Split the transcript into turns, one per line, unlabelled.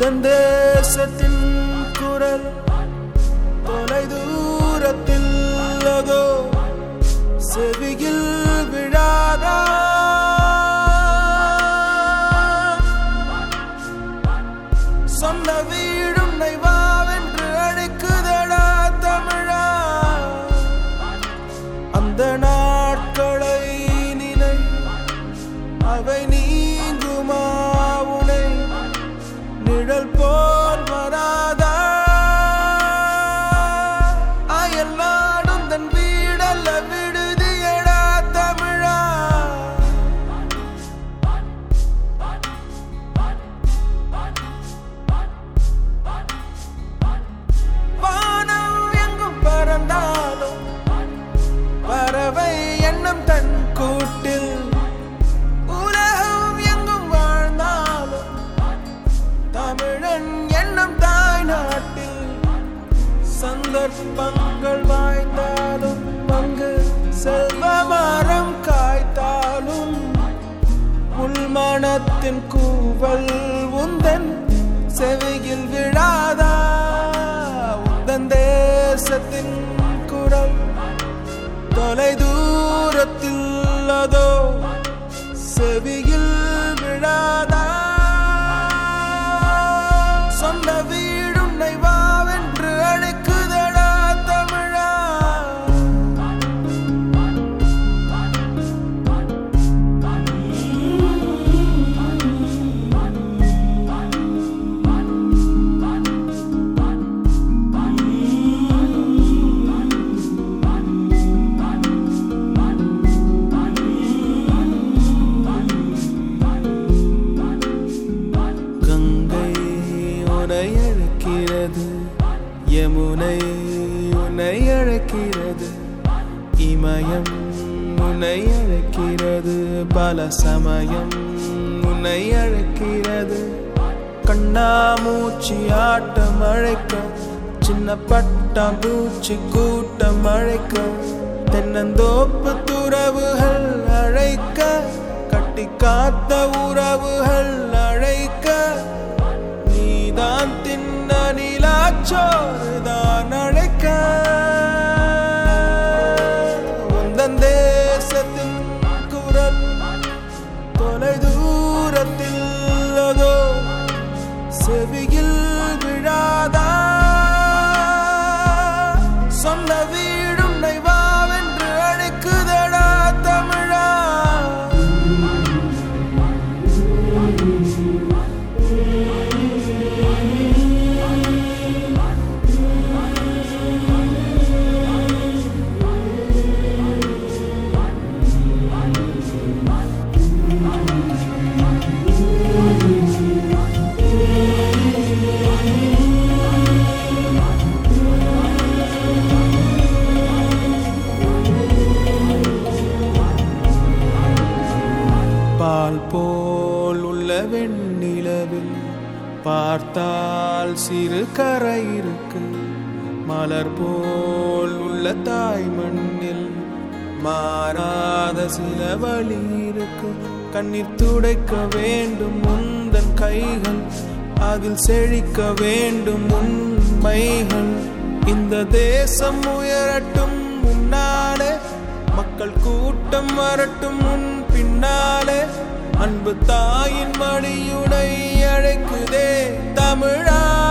உந்தன் தேசத்தின் குரல் தொலை தூரத்தில் அதோ செவியில் விழாதா சொந்த வீடுன்னை வாவென்று அழைக்குதடா தமிழா அந்த நாட்களை நினை அவை நீங்குமா உனை நிழல் போல் வராதா அயல் நாடும் தன் வீடல்ல விடுதியடா தமிழா வானம் எங்கும் பறந்தாலும் பறவை எண்ணம் தன் கூட்டில் உலகம் எங்கும் வாழ்ந்தாலும் தமிழன் எண்ணம் தாய் நாட்டில் சந்தர்ப்பங்கள் வாய்ந்தாலும் அங்கு செல்வ மரம் காய்த்தாலும் உள்மனத்தின் கூவல் உந்தன் செவியில் விழாதா உந்தன் தேசத்தின் குரல் தொலை தூரத்தில் அதோ செவியில் விழாதா சொந்த வீடுன்னை வாவென்று அழைக்குதடா தமிழா கங்கை உனை அழைக்கிறது யமுனை உன்னை அழைக்கிறது இமயம் உன்னை அழைக்கிறது பல சமயம் உன்னை அழைக்கிறது கண்ணாமூச்சி ஆட்டம் அழைக்க சின்ன பட்டாம்பூச்சி கூட்டம் அழைக்க தென்னந்தோப்பு துறவுகள் அழைக்க கட்டி காத்த உறவுகள் அழைக்க நீதான் தின்ன நிலாச்சோறுதான் அழைக்க உந்தன் தேசத்தின் குரல் தொலை தூரத்தில் அதோ செவியில் விழாதா சொந்த வீடுன்னை வாவென்று அழைக்குதடா தமிழா பால் போல் உள்ள வெண்ணிலவில் பார்த்தால் சிறு கரை இருக்கு மலர் போல் உள்ள தாய் மண்ணில் மாறாத சில வழி இருக்கு கண்ணீர் துடைக்க வேண்டும் உந்தன் கைகள் அதில் செழிக்க வேண்டும் உண்மைகள் இந்த தேசம் உயரட்டும் முன்னாலே மக்கள் கூட்டம் வரட்டும் முன் பின்னாலே அன்பு தாயின் மடியுடை அழைக்குதே தமிழா